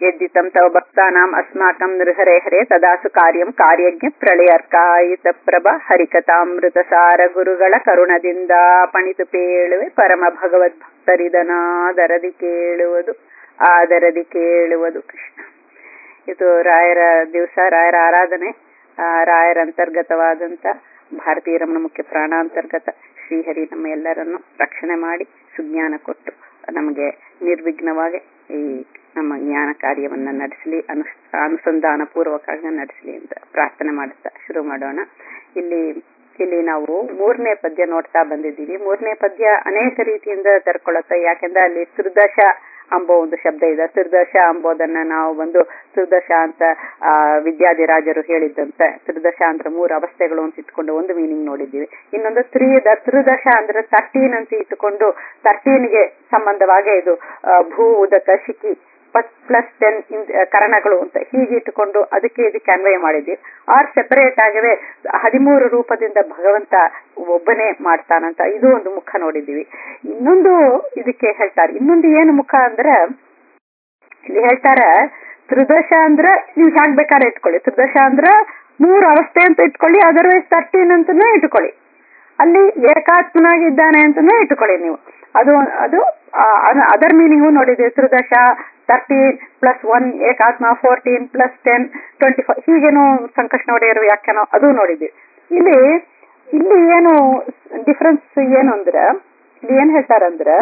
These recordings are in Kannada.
यद्दितं तव भक्तानाम् अस्माकं नृहरे हरे तदासु कार्यं ಕಾರ್ಯಜ್ಞ ಪ್ರಳಯರ್ಕಾಯಿತ ಪ್ರಭ ಹರಿಕಥಾಮೃತಸಾರ ಗುರುಗಳ ಕರುಣದಿಂದ ಪಣಿತು ಪೇಳುವೆ ಪರಮ ಭಗವದ್ ಭಕ್ತರಿದನಾದರದಿ ಕೇಳುವುದು ಆದರದಿ ಕೇಳುವುದು ಕೃಷ್ಣ ಇದು ರಾಯರ ದಿವಸ ರಾಯರ ಆರಾಧನೆ ಆ, ರಾಯರ ಅಂತರ್ಗತವಾದಂತ ಭಾರತೀಯ ರಮಣ ಮುಖ್ಯ ಪ್ರಾಣಾಂತರ್ಗತ ಶ್ರೀಹರಿ ನಮ್ಮ ಎಲ್ಲರನ್ನು ರಕ್ಷಣೆ ಮಾಡಿ ಸುಜ್ಞಾನ ಕೊಟ್ಟು ನಮಗೆ ನಿರ್ವಿಘ್ನವಾಗಿ ಈ ನಮ್ಮ ಜ್ಞಾನ ಕಾರ್ಯವನ್ನ ನಡೆಸಲಿ ಅನು ಅನುಸಂಧಾನ ಪೂರ್ವಕವಾಗಿ ನಡೆಸಲಿ ಅಂತ ಪ್ರಾರ್ಥನೆ ಮಾಡುತ್ತಾ ಶುರು ಮಾಡೋಣ ಇಲ್ಲಿ ಇಲ್ಲಿ ನಾವು ಮೂರನೇ ಪದ್ಯ ನೋಡ್ತಾ ಬಂದಿದ್ದೀವಿ ಮೂರನೇ ಪದ್ಯ ಅನೇಕ ರೀತಿಯಿಂದ ತೆರ್ಕೊಳ್ಳುತ್ತೆ ಯಾಕೆಂದ್ರೆ ಅಲ್ಲಿ ತ್ರಿದಶ ಅಂಬೋ ಒಂದು ಶಬ್ದ ಇದೆ ತ್ರಿದಶ ಅಂಬೋದನ್ನ ನಾವು ಬಂದು ತ್ರಿದಶ ಅಂತ ಆ ವಿದ್ಯಾಧಿರಾಜರು ಹೇಳಿದ್ದಂತೆ ತ್ರಿದಶ ಅಂದ್ರೆ ಮೂರು ಅವಸ್ಥೆಗಳು ಅಂತ ಇಟ್ಕೊಂಡು ಒಂದು ಮೀನಿಂಗ್ ನೋಡಿದ್ದೀವಿ ಇನ್ನೊಂದು ತ್ರಿದ ತ್ರಿದಶ ಅಂದ್ರೆ ತರ್ಟೀನ್ ಅಂತ ಇಟ್ಟುಕೊಂಡು ತರ್ಟೀನ್ಗೆ ಸಂಬಂಧವಾಗಿ ಇದು ಆ, ಭೂ ಉದಕ ಶಿಖಿ ಪ್ಲಸ್ ಟೆನ್ ಕರಣಗಳು ಅಂತ ಹೀಗೆ ಇಟ್ಟುಕೊಂಡು ಅದಕ್ಕೆ ಇದಕ್ಕೆ ಅನ್ವಯ ಮಾಡಿದ್ವಿ ಆರ್ ಸೆಪರೇಟ್ ಆಗಿವೆ ಹದಿಮೂರು ರೂಪದಿಂದ ಭಗವಂತ ಒಬ್ಬನೇ ಮಾಡ್ತಾನಂತ ಇದು ಒಂದು ಮುಖ ನೋಡಿದ್ದೀವಿ ಇನ್ನೊಂದು ಇದಕ್ಕೆ ಹೇಳ್ತಾರೆ ಇನ್ನೊಂದು ಏನು ಮುಖ ಅಂದ್ರೆ ಇಲ್ಲಿ ಹೇಳ್ತಾರೆ ತ್ರಿದಶ ಅಂದ್ರೆ ನೀವು ಹ್ಯಾಗ್ ಬೇಕಾದ್ರೆ ಇಟ್ಕೊಳ್ಳಿ ತ್ರಿದಶ ಅಂದ್ರೆ ಮೂರು ಅವಸ್ಥೆ ಅಂತ ಇಟ್ಕೊಳ್ಳಿ ಅದರ್ವೈಸ್ ತರ್ಟೀನ್ ಅಂತಾನೆ ಇಟ್ಕೊಳ್ಳಿ ಅಲ್ಲಿ ಏಕಾತ್ಮನಾಗಿದ್ದಾನೆ ಅಂತಾನೆ ಇಟ್ಕೊಳ್ಳಿ ನೀವು ಅದು ಅದು ಅದರ್ ಮೀನಿಂಗು ನೋಡಿದ್ವಿ ತ್ರಿದಶ ತರ್ಟೀನ್ ಪ್ಲಸ್ ಒನ್ ಏಕಾತ್ಮ fourteen plus ten twenty five ಹೀಗೇನು ಸಂಕಷ್ಟ ಒಡೆಯರು ವ್ಯಾಖ್ಯಾನ ಅದು ನೋಡಿದ್ವಿ ಇಲ್ಲಿ ಇಲ್ಲಿ ಏನು ಡಿಫ್ರೆನ್ಸ್ ಏನು ಅಂದ್ರೆ ಇಲ್ಲಿ ಏನ್ ಹೇಳ್ತಾರಂದ್ರೆ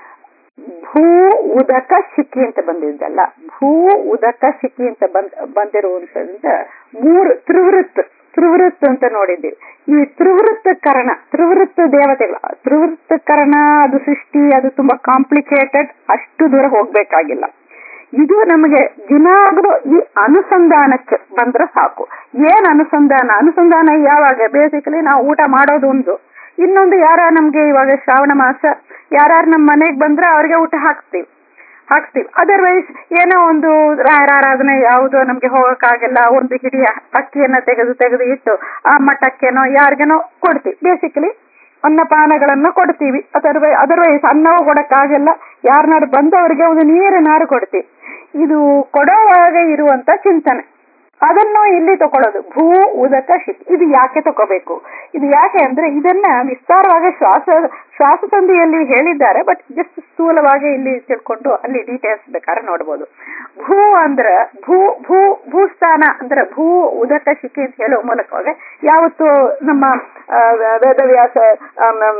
ಭೂ ಉದಕ ಶಿಖಿ ಅಂತ ಬಂದಿದ್ದಲ್ಲ ಭೂ ಉದಕ ಶಿಖಿ ಅಂತ ಬಂದ್ ಬಂದಿರುವಂತಂದ ಮೂರು ತ್ರಿವೃತ್ ತ್ರಿವೃತ್ ಅಂತ ನೋಡಿದ್ದೀವಿ ಈ ತ್ರಿವೃತ್ತ ಕರಣ ತ್ರಿವೃತ್ತ ದೇವತೆಗಳು ತ್ರಿವೃತ್ತ ಕರಣ ಅದು ಸೃಷ್ಟಿ ಅದು ತುಂಬಾ ಕಾಂಪ್ಲಿಕೇಟೆಡ್ ಅಷ್ಟು ದೂರ ಹೋಗ್ಬೇಕಾಗಿಲ್ಲ ಇದು ನಮಗೆ ದಿನಾಗ್ಲೂ ಈ ಅನುಸಂಧಾನಕ್ಕೆ ಬಂದ್ರೆ ಸಾಕು ಏನ್ ಅನುಸಂಧಾನ ಅನುಸಂಧಾನ ಯಾವಾಗ ಬೇಸಿಕಲಿ ನಾವು ಊಟ ಮಾಡೋದು ಒಂದು ಇನ್ನೊಂದು ಯಾರ ನಮ್ಗೆ ಇವಾಗ ಶ್ರಾವಣ ಮಾಸ ಯಾರ್ಯಾರು ನಮ್ಮ ಮನೆಗೆ ಬಂದ್ರೆ ಅವ್ರಿಗೆ ಊಟ ಹಾಕ್ತೀವಿ ಹಾಕ್ತೀವಿ ಅದರ್ವೈಸ್ ಏನೋ ಒಂದು ರಾಯರ ಆರಾಧನೆ ಯಾವುದೋ ನಮ್ಗೆ ಹೋಗಕ್ಕಾಗಲ್ಲ ಒಂದು ಹಿಡಿ ಅಕ್ಕಿಯನ್ನ ತೆಗೆದು ತೆಗೆದು ಇಟ್ಟು ಆ ಮಠಕ್ಕೇನೋ ಯಾರಿಗೇನೋ ಕೊಡ್ತೀವಿ ಬೇಸಿಕಲಿ ಅನ್ನಪಾನಗಳನ್ನ ಕೊಡ್ತೀವಿ ಅದರ್ವೈ ಅದರ್ವೈಸ್ ಅನ್ನವೂ ಕೊಡಕ್ಕಾಗಲ್ಲ ಯಾರನ್ನಾರು ಬಂದವರಿಗೆ ಒಂದು ನೀರಿನಾರು ಕೊಡ್ತೀವಿ ಇದು ಕೊಡೋವಾಗ ಇರುವಂತ ಚಿಂತನೆ ಅದನ್ನು ಇಲ್ಲಿ ತಗೊಳ್ಳೋದು ಭೂ ಉದಕ ಶಿಖ್ ಇದು ಯಾಕೆ ತಗೋಬೇಕು ಇದು ಯಾಕೆ ಅಂದ್ರೆ ಇದನ್ನ ವಿಸ್ತಾರವಾಗಿ ಶ್ವಾಸ ಶ್ವಾಸಸಂಧಿಯಲ್ಲಿ ಹೇಳಿದ್ದಾರೆ ಬಟ್ ಜಸ್ಟ್ ಸ್ಥೂಲವಾಗಿ ಇಲ್ಲಿ ತಿಳ್ಕೊಂಡು ಅಲ್ಲಿ ಡೀಟೇಲ್ಸ್ ಬೇಕಾದ್ರೆ ನೋಡ್ಬೋದು ಭೂ ಅಂದ್ರ ಭೂ ಭೂ ಭೂಸ್ಥಾನ ಅಂದ್ರೆ ಭೂ ಉದಕ ಶಿಖಿ ಅಂತ ಹೇಳೋ ಮೂಲಕವಾಗಿ ಯಾವತ್ತು ನಮ್ಮ ಆ, ವೇದವ್ಯಾಸ ಆಮ್, ಆಮ್,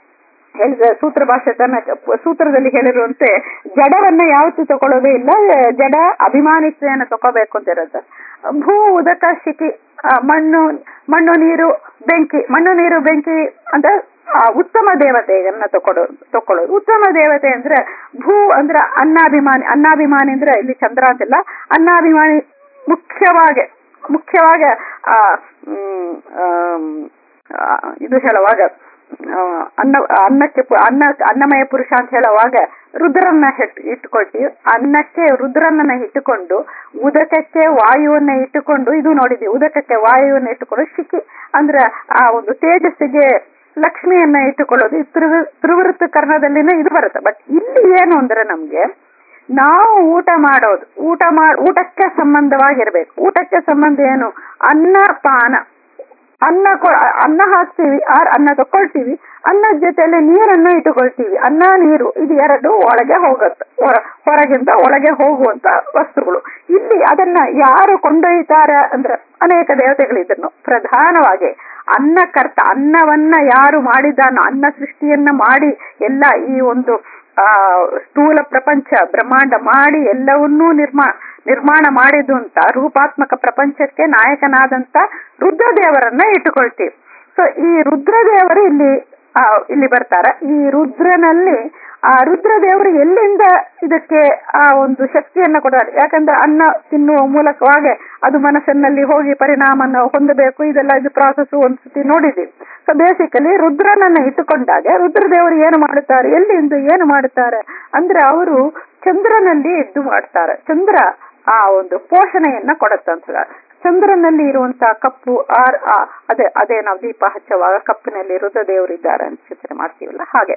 ಹೇಳಿದ ಸೂತ್ರ ಭಾಷೆ ತನ್ನ ಸೂತ್ರದಲ್ಲಿ ಹೇಳಿರುವಂತೆ ಜಡವನ್ನ ಯಾವತ್ತೂ ತಗೊಳ್ಳೋದೇ ಇಲ್ಲ ಜಡ ಅಭಿಮಾನಿತ್ವೆಯನ್ನ ತಗೋಬೇಕು ಅಂತ ಇರುತ್ತೆ ಭೂ ಉದಕ ಶಿಖಿ ಆ, ಮಣ್ಣು ಮಣ್ಣು ನೀರು ಬೆಂಕಿ ಮಣ್ಣು ನೀರು ಬೆಂಕಿ ಅಂತ ಆ, ಉತ್ತಮ ದೇವತೆಯನ್ನ ತಕೊಳ್ಳೋದು ತಕೊಳ್ಳೋದು ಉತ್ತಮ ದೇವತೆ ಅಂದ್ರೆ ಭೂ ಅಂದ್ರೆ ಅನ್ನಾಭಿಮಾನಿ ಅನ್ನಾಭಿಮಾನಿ ಅಂದ್ರೆ ಇಲ್ಲಿ ಚಂದ್ರ ಅಂತಿಲ್ಲ ಅನ್ನಾಭಿಮಾನಿ ಮುಖ್ಯವಾಗಿ ಮುಖ್ಯವಾಗಿ ಆ ಹ್ಮ್, ಆಮ್, ಆ, ಇದು ಹೇಳುವಾಗ ಆ, ಅನ್ನ ಅನ್ನಕ್ಕೆ ಪು- ಅನ್ನ ಅನ್ನಮಯ ಪುರುಷ ಅಂತ ಹೇಳುವಾಗ ರುದ್ರನ್ನ ಹೆಟ್- ಇಟ್ಟುಕೊಳ್ತೀವಿ ಅನ್ನಕ್ಕೆ ರುದ್ರನ್ನ ಇಟ್ಟುಕೊಂಡು ಉದಕಕ್ಕೆ ವಾಯುವನ್ನ ಇಟ್ಟುಕೊಂಡು ಇದು ನೋಡಿದ್ವಿ ಉದಕಕ್ಕೆ ವಾಯುವನ್ನ ಇಟ್ಟುಕೊಂಡು ಶಿಖಿ ಅಂದ್ರೆ ಆ ಒಂದು ತೇಜಸ್ಸಿಗೆ ಲಕ್ಷ್ಮಿಯನ್ನ ಇಟ್ಟುಕೊಳ್ಳೋದು ಈ ತ್ರಿವ ತ್ರಿವೃತ್ತ ಕರ್ಣದಲ್ಲಿನೇ ಇದು ಬರುತ್ತೆ ಬಟ್ ಇಲ್ಲಿ ಏನು ಅಂದ್ರೆ ನಮ್ಗೆ ನಾವು ಊಟ ಮಾಡೋದು ಊಟ ಮಾಡ್ ಊಟಕ್ಕೆ ಸಂಬಂಧವಾಗಿರ್ಬೇಕು ಊಟಕ್ಕೆ ಸಂಬಂಧ ಏನು ಅನ್ನ ಪಾನ ಅನ್ನ ಕೊ- ಅನ್ನ ಹಾಕ್ತೀವಿ ಆರ್ ಅನ್ನ ತಕೊಳ್ತೀವಿ ಅನ್ನದ ಜೊತೆಯಲ್ಲಿ ನೀರನ್ನು ಇಟ್ಟುಕೊಳ್ತೀವಿ ಅನ್ನ ನೀರು ಇದು ಎರಡು ಒಳಗೆ ಹೋಗುತ್ತೆ ಹೊರ- ಹೊರಗಿಂದ ಒಳಗೆ ಹೋಗುವಂತ ವಸ್ತುಗಳು ಇಲ್ಲಿ ಅದನ್ನ ಯಾರು ಕೊಂಡೊಯ್ತಾರೆ ಅಂದ್ರೆ ಅನೇಕ ದೇವತೆಗಳಿದ್ದನ್ನು ಪ್ರಧಾನವಾಗಿ ಅನ್ನಕರ್ತ ಅನ್ನವನ್ನ ಯಾರು ಮಾಡಿದ್ದಾನೋ ಅನ್ನ ಸೃಷ್ಟಿಯನ್ನ ಮಾಡಿ ಎಲ್ಲ ಈ ಒಂದು ಆ ಸ್ಥೂಲ ಪ್ರಪಂಚ ಬ್ರಹ್ಮಾಂಡ ಮಾಡಿ ಎಲ್ಲವನ್ನೂ ನಿರ್ಮಾಣ ನಿರ್ಮಾಣ ಮಾಡಿದ್ದು ಅಂತ ರೂಪಾತ್ಮಕ ಪ್ರಪಂಚಕ್ಕೆ ನಾಯಕನಾದಂತ ರುದ್ರದೇವರನ್ನ ಇಟ್ಟುಕೊಳ್ತೀವಿ ಸೊ ಈ ರುದ್ರದೇವರು ಇಲ್ಲಿ ಆ, ಇಲ್ಲಿ ಬರ್ತಾರೆ ಈ ರುದ್ರನಲ್ಲಿ ಆ ರುದ್ರದೇವರು ಎಲ್ಲಿಂದ ಇದಕ್ಕೆ ಆ ಒಂದು ಶಕ್ತಿಯನ್ನ ಕೊಡೋದು ಯಾಕಂದ್ರೆ ಅನ್ನ ತಿನ್ನುವ ಮೂಲಕವಾಗಿ ಅದು ಮನಸ್ಸಿನಲ್ಲಿ ಹೋಗಿ ಪರಿಣಾಮನ ಹೊಂದಬೇಕು ಇದೆಲ್ಲ ಇದು ಪ್ರಾಸೆಸ್ ಒಂದ್ಸತಿ ನೋಡಿದೀವಿ ಸೊ ಬೇಸಿಕಲಿ ರುದ್ರನನ್ನ ಇಟ್ಟುಕೊಂಡಾಗ ರುದ್ರದೇವರು ಏನು ಮಾಡುತ್ತಾರೆ ಎಲ್ಲಿಂದ ಏನು ಮಾಡುತ್ತಾರೆ ಅಂದ್ರೆ ಅವರು ಚಂದ್ರನಲ್ಲಿ ಎದ್ದು ಮಾಡ್ತಾರೆ ಚಂದ್ರ ಆ ಒಂದು ಪೋಷಣೆಯನ್ನ ಕೊಡುತ್ತಂತ ಚಂದ್ರನಲ್ಲಿ ಇರುವಂತಹ ಕಪ್ಪು ಆರ್ ಆ ಅದೇ ಅದೇ ನಾವು ದೀಪ ಹಚ್ಚುವಾಗ ಕಪ್ಪಿನಲ್ಲಿ ರುದ್ರದೇವರು ಇದ್ದಾರೆ ಅಂತ ಚಿಂತನೆ ಮಾಡ್ತೀವಲ್ಲ ಹಾಗೆ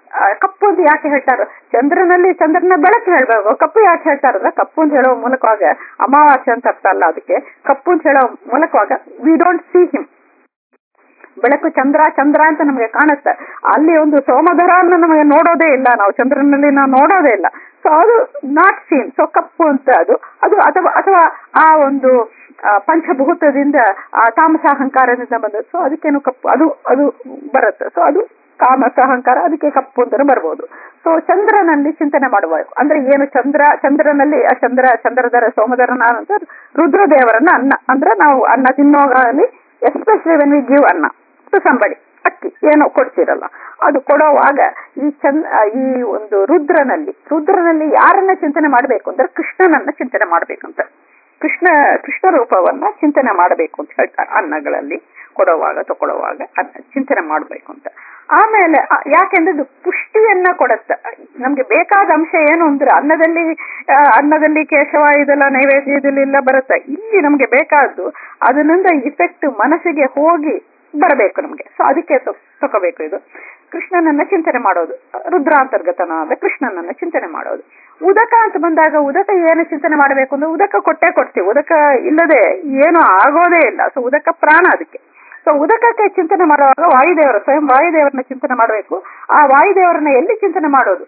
ಆ, ಕಪ್ಪು ಅಂತ ಯಾಕೆ ಹೇಳ್ತಾರೆ ಚಂದ್ರನಲ್ಲಿ ಚಂದ್ರನ ಬೆಳಕು ಹೇಳ್ಬೇಕು ಕಪ್ಪು ಯಾಕೆ ಹೇಳ್ತಾರೆ ಅಂದ್ರೆ ಕಪ್ಪು ಅಂತ ಹೇಳೋ ಮೂಲಕವಾಗ ಅಮಾವಾಸ್ಯೆ ಅಂತ ಅರ್ಥ ಅಲ್ಲ ಅದಕ್ಕೆ ಕಪ್ಪು ಅಂತ ಹೇಳೋ ಮೂಲಕವಾಗ ವಿ ಡೋಂಟ್ ಸಿ ಹಿಮ್ ಬೆಳಕು ಚಂದ್ರ ಚಂದ್ರ ಅಂತ ನಮಗೆ ಕಾಣುತ್ತೆ ಅಲ್ಲಿ ಒಂದು ಸೋಮಧರನ್ನ ನಮಗೆ ನೋಡೋದೇ ಇಲ್ಲ ನಾವು ಚಂದ್ರನಲ್ಲಿ ನಾವು ನೋಡೋದೇ ಇಲ್ಲ ಸೊ ಅದು ನಾಟ್ ಸೀನ್ ಸೊ ಕಪ್ಪು ಅಂತ ಅದು ಅದು ಅಥವಾ ಅಥವಾ ಆ ಒಂದು ಆ, ಪಂಚಭೂತದಿಂದ ಆ ತಾಮಸ ಅಹಂಕಾರದಿಂದ ಬಂದದ್ದು ಸೊ ಅದಕ್ಕೇನು ಕಪ್ಪು ಅದು ಅದು ಬರುತ್ತೆ ಸೊ ಅದು ತಾಮಸ ಅಹಂಕಾರ ಅದಕ್ಕೆ ಕಪ್ಪು ಅಂತಾನು ಬರ್ಬೋದು ಸೊ ಚಂದ್ರನಲ್ಲಿ ಚಿಂತನೆ ಮಾಡಬೇಕು ಅಂದ್ರೆ ಏನು ಚಂದ್ರ ಚಂದ್ರನಲ್ಲಿ ಆ ಚಂದ್ರ ಚಂದ್ರಧರ ಸೋಮಧರನ ಅಂತ ರುದ್ರದೇವರನ್ನ ಅನ್ನ ಅಂದ್ರೆ ನಾವು ಅನ್ನ ತಿನ್ನೋಗಲಿ ಎಸ್ಪೆಷಲಿ ವೆನ್ ವಿ ಗಿವ್ ಅನ್ನ ಸಂಬಡಿ ಅಕ್ಕಿ ಏನೋ ಕೊಡ್ತಿರಲ್ಲ ಅದು ಕೊಡೋವಾಗ ಈ ಚಂದ ಈ ಒಂದು ರುದ್ರನಲ್ಲಿ ರುದ್ರನಲ್ಲಿ ಯಾರನ್ನ ಚಿಂತನೆ ಮಾಡಬೇಕು ಅಂದ್ರೆ ಕೃಷ್ಣನನ್ನ ಚಿಂತನೆ ಮಾಡ್ಬೇಕಂತ ಕೃಷ್ಣ ಕೃಷ್ಣ ರೂಪವನ್ನ ಚಿಂತನೆ ಮಾಡಬೇಕು ಅಂತ ಹೇಳ್ತಾರೆ ಅನ್ನಗಳಲ್ಲಿ ಕೊಡುವಾಗ ತಗೊಳ್ಳುವಾಗ ಅನ್ನ ಚಿಂತನೆ ಮಾಡಬೇಕು ಅಂತ ಆಮೇಲೆ ಆ, ಯಾಕೆಂದ್ರೆ ಇದು ಪುಷ್ಟಿಯನ್ನ ಕೊಡುತ್ತೆ ನಮ್ಗೆ ಬೇಕಾದ ಅಂಶ ಏನು ಅಂದ್ರೆ ಅನ್ನದಲ್ಲಿ ಆ, ಅನ್ನದಲ್ಲಿ ಕೇಶವ ಇದೆಲ್ಲ ನೈವೇದ್ಯದಲ್ಲಿ ಎಲ್ಲ ಬರುತ್ತೆ ಇಲ್ಲಿ ನಮ್ಗೆ ಬೇಕಾದ್ದು ಅದರಿಂದ ಇಫೆಕ್ಟ್ ಮನಸ್ಸಿಗೆ ಹೋಗಿ ಬರಬೇಕು ನಮ್ಗೆ ಸೊ ಅದಕ್ಕೆ ತ- ತಗೋಬೇಕು ಇದು ಕೃಷ್ಣನನ್ನ ಚಿಂತನೆ ಮಾಡೋದು ರುದ್ರಾಂತರ್ಗತನಾದ ಕೃಷ್ಣನನ್ನ ಚಿಂತನೆ ಮಾಡೋದು ಉದಕ ಅಂತ ಬಂದಾಗ ಉದಕ ಏನು ಚಿಂತನೆ ಮಾಡಬೇಕು ಅಂದ್ರೆ ಉದಕ ಕೊಟ್ಟೆ ಕೊಡ್ತೀವಿ ಉದಕ ಇಲ್ಲದೆ ಏನು ಆಗೋದೇ ಇಲ್ಲ ಸೊ ಉದಕ ಪ್ರಾಣ ಅದಕ್ಕೆ ಸೊ ಉದಕಕ್ಕೆ ಚಿಂತನೆ ಮಾಡುವಾಗ ವಾಯುದೇವರು ಸ್ವಯಂ ವಾಯುದೇವರನ್ನ ಚಿಂತನೆ ಮಾಡಬೇಕು ಆ ವಾಯುದೇವರನ್ನ ಎಲ್ಲಿ ಚಿಂತನೆ ಮಾಡೋದು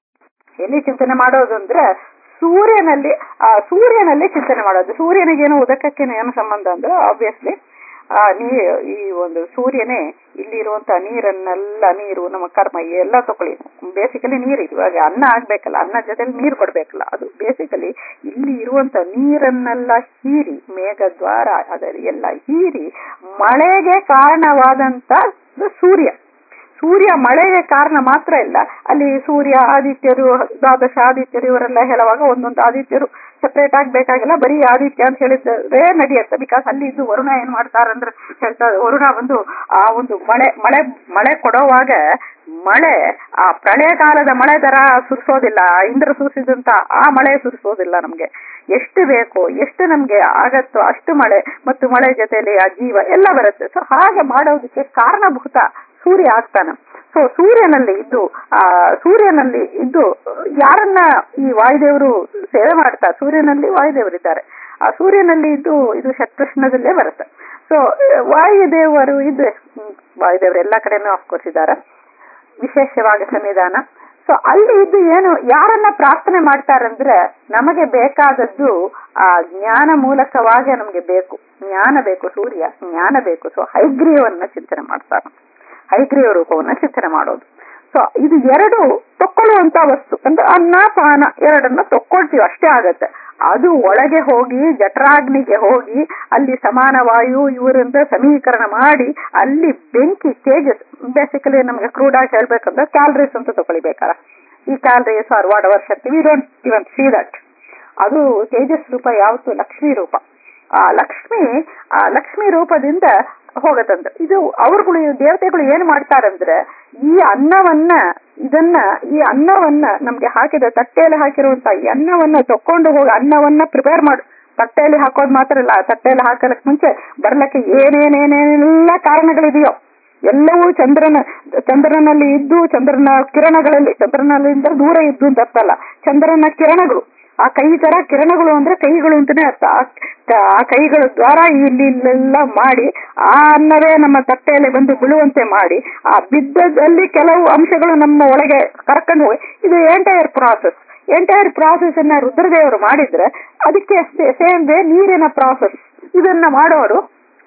ಎಲ್ಲಿ ಚಿಂತನೆ ಮಾಡೋದು ಅಂದ್ರೆ ಸೂರ್ಯನಲ್ಲಿ ಆ ಸೂರ್ಯನಲ್ಲಿ ಚಿಂತನೆ ಮಾಡೋದು ಸೂರ್ಯನಿಗೇನು ಉದಕಕ್ಕೇನು ಏನು ಸಂಬಂಧ ಅಂದ್ರೆ ಆಬ್ವಿಯಸ್ಲಿ ಆ ನೀ ಈ ಒಂದು ಸೂರ್ಯನೇ ಇಲ್ಲಿರುವಂತ ನೀರನ್ನೆಲ್ಲ ನೀರು ನಮ್ಮ ಕರ್ಮ ಎಲ್ಲ ತಗೊಳ್ಳಿ ಬೇಸಿಕಲಿ ನೀರು ಇವಾಗ ಅನ್ನ ಆಗ್ಬೇಕಲ್ಲ ಅನ್ನ ಜೊತೆಲಿ ನೀರು ಕೊಡ್ಬೇಕಲ್ಲ ಅದು ಬೇಸಿಕಲಿ ಇಲ್ಲಿ ಇರುವಂತ ನೀರನ್ನೆಲ್ಲ ಹೀರಿ ಮೇಘ ದ್ವಾರ ಅದರ ಎಲ್ಲ ಹೀರಿ ಮಳೆಗೆ ಕಾರಣವಾದಂತ ಸೂರ್ಯ ಸೂರ್ಯ ಮಳೆಗೆ ಕಾರಣ ಮಾತ್ರ ಇಲ್ಲ ಅಲ್ಲಿ ಸೂರ್ಯ ಆದಿತ್ಯರು ದ್ವಾದಶ ಆದಿತ್ಯರು ಇವರೆಲ್ಲ ಹೇಳುವಾಗ ಒಂದೊಂದು ಆದಿತ್ಯರು ಸೆಪರೇಟ್ ಆಗ್ಬೇಕಾಗಿಲ್ಲ ಬರೀ ಆದಿತ್ಯ ಅಂತ ಹೇಳಿದ್ರೆ ನಡೆಯುತ್ತೆ ಬಿಕಾಸ್ ಅಲ್ಲಿ ಇದು ವರುಣ ಏನ್ ಮಾಡ್ತಾರಂದ್ರೆ ಹೇಳ್ತಾರೆ ವರುಣ ಒಂದು ಆ ಒಂದು ಮಳೆ ಮಳೆ ಮಳೆ ಕೊಡೋವಾಗ ಮಳೆ ಆ ಪ್ರಳಯ ಕಾಲದ ಮಳೆ ತರ ಸುರಿಸೋದಿಲ್ಲ ಆ ಇಂದ್ರ ಸುರಿಸಿದಂತ ಆ ಮಳೆ ಸುರಿಸೋದಿಲ್ಲ ನಮ್ಗೆ ಎಷ್ಟು ಬೇಕೋ ಎಷ್ಟು ನಮ್ಗೆ ಆಗತ್ತೋ ಅಷ್ಟು ಮಳೆ ಮತ್ತು ಮಳೆ ಜೊತೆಲಿ ಆ ಜೀವ ಎಲ್ಲ ಬರುತ್ತೆ ಸೊ ಹಾಗೆ ಮಾಡೋದಕ್ಕೆ ಕಾರಣಭೂತ ಸೂರ್ಯ ಆಗ್ತಾನೆ ಸೊ ಸೂರ್ಯನಲ್ಲಿ ಇದ್ದು ಆ ಸೂರ್ಯನಲ್ಲಿ ಇದ್ದು ಯಾರನ್ನ ಈ ವಾಯುದೇವರು ಸೇವೆ ಮಾಡ್ತಾರೆ ಸೂರ್ಯನಲ್ಲಿ ವಾಯುದೇವರಿದ್ದಾರೆ ಆ ಸೂರ್ಯನಲ್ಲಿ ಇದ್ದು ಇದು ಷಟ್ಕೃಷ್ಣದಲ್ಲೇ ಬರುತ್ತೆ ಸೊ ವಾಯುದೇವರು ಇದ್ರೆ ಹ್ಮ್, ವಾಯುದೇವರು ಎಲ್ಲಾ ಕಡೆನೂ ಆಫ್ಕೋರ್ಸ್ ಇದ್ದಾರೆ ವಿಶೇಷವಾಗಿ ಸನ್ನಿಧಾನ ಸೊ ಅಲ್ಲಿ ಇದ್ದು ಏನು ಯಾರನ್ನ ಪ್ರಾರ್ಥನೆ ಮಾಡ್ತಾರಂದ್ರೆ ನಮಗೆ ಬೇಕಾದದ್ದು ಆ ಜ್ಞಾನ ಮೂಲಕವಾಗಿ ನಮಗೆ ಬೇಕು ಜ್ಞಾನ ಬೇಕು ಸೂರ್ಯ ಜ್ಞಾನ ಬೇಕು ಸೊ ಹೈಗ್ರೀವನ್ನ ಚಿಂತನೆ ಮಾಡ್ತಾರೆ ಹೈಗ್ರೀವ ರೂಪವನ್ನ ಚಿಂತನೆ ಮಾಡೋದು ಸೊ ಇದು ಎರಡು ತಕ್ಕೊಳ್ಳುವಂತ ವಸ್ತು ಅಂದ್ರೆ ಅನ್ನ ಪಾನ ಎರಡನ್ನ ತಕ್ಕೊಳ್ತೀವಿ ಅಷ್ಟೇ ಆಗತ್ತೆ ಅದು ಒಳಗೆ ಹೋಗಿ ಜಠರಾಗ್ನಿಗೆ ಹೋಗಿ ಅಲ್ಲಿ ಸಮಾನ ವಾಯು ಇವರಿಂದ ಸಮೀಕರಣ ಮಾಡಿ ಅಲ್ಲಿ ಬೆಂಕಿ ತೇಜಸ್ ಬೇಸಿಕಲಿ ನಮಗೆ ಕ್ರೂಡ್ ಆಗಿ ಹೇಳ್ಬೇಕಂದ್ರೆ ಕ್ಯಾಲರೀಸ್ ಅಂತ ತಗೊಳ್ಬೇಕಾರ ಈ ಕ್ಯಾಲರೀಸ್ ಆರ್ ವಾಟ್ ಅವರ್ ಶಕ್ತಿ we don't even see that ಅದು ತೇಜಸ್ ರೂಪ ಯಾವತ್ತು ಲಕ್ಷ್ಮೀ ರೂಪ ಆ ಲಕ್ಷ್ಮಿ ಆ ಲಕ್ಷ್ಮಿ ರೂಪದಿಂದ ಹೋಗತ್ತಂತ ಇದು ಅವ್ರುಗಳು ದೇವತೆಗಳು ಏನ್ ಮಾಡ್ತಾರಂದ್ರೆ ಈ ಅನ್ನವನ್ನ ಇದನ್ನ ಈ ಅನ್ನವನ್ನ ನಮ್ಗೆ ಹಾಕಿದ ತಟ್ಟೆಯಲ್ಲಿ ಹಾಕಿರುವಂತ ಈ ಅನ್ನವನ್ನ ತಕೊಂಡು ಹೋಗಿ ಅನ್ನವನ್ನ ಪ್ರಿಪೇರ್ ಮಾಡು ತಟ್ಟೆಯಲ್ಲಿ ಹಾಕೋದು ಮಾತ್ರ ಇಲ್ಲ ಆ ತಟ್ಟೆಯಲ್ಲಿ ಹಾಕಲಕ್ ಮುಂಚೆ ಬರ್ಲಕ್ಕೆ ಏನೇನೇನೇನೆಲ್ಲ ಕಾರಣಗಳಿದೆಯೋ ಎಲ್ಲವೂ ಚಂದ್ರನ ಚಂದ್ರನಲ್ಲಿ ಇದ್ದು ಚಂದ್ರನ ಕಿರಣಗಳಲ್ಲಿ ಚಂದ್ರನಲ್ಲಿಂದ ದೂರ ಇದ್ದು ಅಂತ ಅರ್ಥ ಅಲ್ಲ ಚಂದ್ರನ ಕಿರಣಗಳು ಆ ಕೈ ತರ ಕಿರಣಗಳು ಅಂದ್ರೆ ಕೈಗಳು ಅಂತಾನೆ ಅರ್ಥ ಆ- ಆ ಕೈಗಳ ದ್ವಾರ ಇಲ್ಲಿ ಇಲ್ಲೆಲ್ಲ ಮಾಡಿ ಆ ಅನ್ನವೇ ನಮ್ಮ ತಟ್ಟೆಯಲ್ಲಿ ಬಂದು ಬೀಳುವಂತೆ ಮಾಡಿ ಆ ಬಿದ್ದದಲ್ಲಿ ಕೆಲವು ಅಂಶಗಳು ನಮ್ಮ ಒಳಗೆ ಕರ್ಕೊಂಡು ಹೋಗಿ ಇದು ಎಂಟೈರ್ ಪ್ರಾಸೆಸ್ ಎಂಟೈರ್ ಪ್ರಾಸೆಸ್ ಅನ್ನ ರುದ್ರದೇವರು ಮಾಡಿದ್ರೆ ಅದಕ್ಕೆ ಸೇಮ್ ವೇ ನೀರಿನ ಪ್ರಾಸೆಸ್ ಇದನ್ನ ಮಾಡೋರು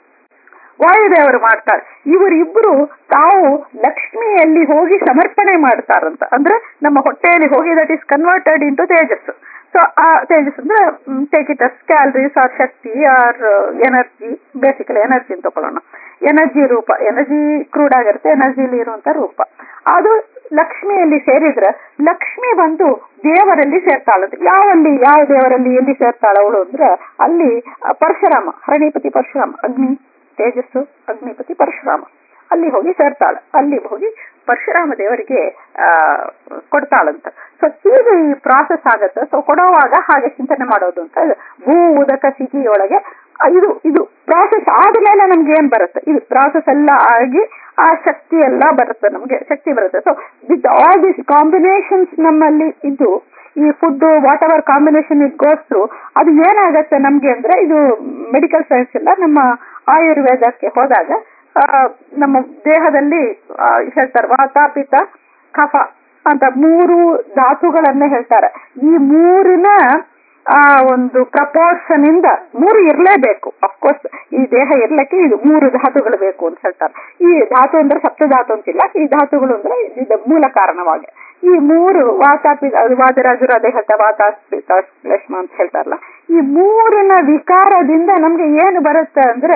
ವಾಯುದೇವರು ಮಾಡ್ತಾರೆ ಇವರಿಬ್ರು ತಾವು ಲಕ್ಷ್ಮಿಯಲ್ಲಿ ಹೋಗಿ ಸಮರ್ಪಣೆ ಮಾಡ್ತಾರಂತ ಅಂದ್ರೆ ನಮ್ಮ ಹೊಟ್ಟೆಯಲ್ಲಿ ಹೋಗಿ ದಟ್ ಈಸ್ ಕನ್ವರ್ಟೆಡ್ ಇಂಟು ತೇಜಸ್ ಸೊ ಆ ತೇಜಸ್ ಅಂದ್ರೆ take it as calories are ಶಕ್ತಿ ಆರ್ ಎನರ್ಜಿ ಬೇಸಿಕಲಿ ಎನರ್ಜಿ ಅಂತ ತಗೊಳ್ಳೋಣ ಎನರ್ಜಿ ರೂಪ ಎನರ್ಜಿ ಕ್ರೂಡ್ ಆಗಿರುತ್ತೆ ಎನರ್ಜಿಲಿ ಇರುವಂತ ರೂಪ ಅದು ಲಕ್ಷ್ಮಿಯಲ್ಲಿ ಸೇರಿದ್ರೆ ಲಕ್ಷ್ಮಿ ಬಂದು ದೇವರಲ್ಲಿ ಸೇರ್ತಾಳಂತೆ ಯಾವಲ್ಲಿ ಯಾವ ದೇವರಲ್ಲಿ ಎಲ್ಲಿ ಸೇರ್ತಾಳ ಅವಳು ಅಂದ್ರೆ ಅಲ್ಲಿ ಆ, ಪರಶುರಾಮ ಹರಣಿಪತಿ ಪರಶುರಾಮ ಅಗ್ನಿ ತೇಜಸ್ಸು ಅಗ್ನಿಪತಿ ಪರಶುರಾಮ ಅಲ್ಲಿ ಹೋಗಿ ಸೇರ್ತಾಳ ಅಲ್ಲಿ ಹೋಗಿ ಪರಶುರಾಮ ದೇವರಿಗೆ ಆ ಕೊಡ್ತಾಳಂತ ಸೊ ಹೀಗೆ ಈ ಪ್ರಾಸೆಸ್ ಆಗತ್ತೆ ಸೊ ಕೊಡುವಾಗ ಹಾಗೆ ಚಿಂತನೆ ಮಾಡೋದು ಅಂತ ಭೂ ಉದಕ ಸ್ಥಿತಿಯೊಳಗೆ ಆ, ಇದು ಇದು ಪ್ರಾಸೆಸ್ ಆದ್ಮೇಲೆ ನಮ್ಗೆ ಏನ್ ಬರುತ್ತೆ ಇದು ಪ್ರಾಸೆಸ್ ಎಲ್ಲ ಆಗಿ ಆ ಶಕ್ತಿ ಎಲ್ಲ ಬರುತ್ತೆ ನಮ್ಗೆ ಶಕ್ತಿ ಬರುತ್ತೆ so with all this combinations ನಮ್ಮಲ್ಲಿ ಇದು ಈ food whatever combination it goes through ಅದು ಏನಾಗತ್ತೆ ನಮ್ಗೆ ಅಂದ್ರೆ ಇದು ಮೆಡಿಕಲ್ ಸೈನ್ಸ್ ಎಲ್ಲ ನಮ್ಮ ಆಯುರ್ವೇದಕ್ಕೆ ಹೋದಾಗ ಆ, ನಮ್ಮ ದೇಹದಲ್ಲಿ ಆ, ಹೇಳ್ತಾರೆ ವಾತ ಪಿತ್ತ ಕಫ ಅಂತ ಮೂರು ಧಾತುಗಳನ್ನ ಹೇಳ್ತಾರೆ ಈ ಮೂರಿನ ಆ ಒಂದು ಪ್ರಪೋರ್ಷನ್ ಇಂದ ಮೂರು ಇರಲೇಬೇಕು ಅಫ್ಕೋರ್ಸ್ ಈ ದೇಹ ಇರ್ಲಿಕ್ಕೆ ಇದು ಮೂರು ಧಾತುಗಳು ಬೇಕು ಅಂತ ಹೇಳ್ತಾರೆ ಈ ಧಾತು ಅಂದ್ರೆ ಸಪ್ತ ಧಾತು ಅಂತಿಲ್ಲ ಈ ಧಾತುಗಳು ಅಂದ್ರೆ ಇದು ಮೂಲ ಕಾರಣವಾಗಿ ಈ ಮೂರು ವಾತ ಪಿ- ಅದು ವಾದರಾಜರು ಅದೇ ಹೇಳ್ತಾರೆ ವಾತ ಪಿತ್ತ ಶ್ಲೇಷ್ಮ ಅಂತ ಹೇಳ್ತಾರಲ್ಲ ಈ ಮೂರಿನ ವಿಕಾರದಿಂದ ನಮ್ಗೆ ಏನು ಬರುತ್ತೆ ಅಂದ್ರೆ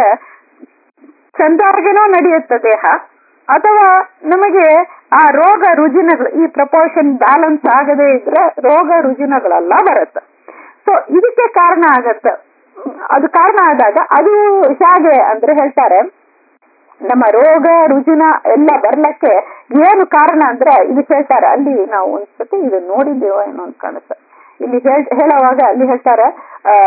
ಚಂದಾಗಿನೂ ನಡೆಯುತ್ತೆ ದೇಹ ಅಥವಾ ನಮಗೆ ಆ ರೋಗ ರುಜಿನಗಳು ಈ ಪ್ರಪೋರ್ಷನ್ ಬ್ಯಾಲೆನ್ಸ್ ಆಗದೇ ಇದ್ರೆ ರೋಗ ರುಜಿನಗಳೆಲ್ಲ ಬರುತ್ತೆ ಸೊ ಇದಕ್ಕೆ ಕಾರಣ ಆಗತ್ತೆ ಹ್ಮ್, ಅದು ಕಾರಣ ಆದಾಗ ಅದು ಹೇಗೆ ಅಂದ್ರೆ ಹೇಳ್ತಾರೆ ನಮ್ಮ ರೋಗ ರುಜಿನ ಎಲ್ಲ ಬರ್ಲಕ್ಕೆ ಏನು ಕಾರಣ ಅಂದ್ರೆ ಇದು ಹೇಳ್ತಾರೆ ಅಲ್ಲಿ ನಾವು ಒಂದ್ಸತಿ ಇದು ನೋಡಿದ್ದೇವೋ ಏನೋ ಅಂತ ಕಾಣುತ್ತೆ ಇಲ್ಲಿ ಹೇಳ್ ಹೇಳುವಾಗ ಅಲ್ಲಿ ಹೇಳ್ತಾರೆ ಆ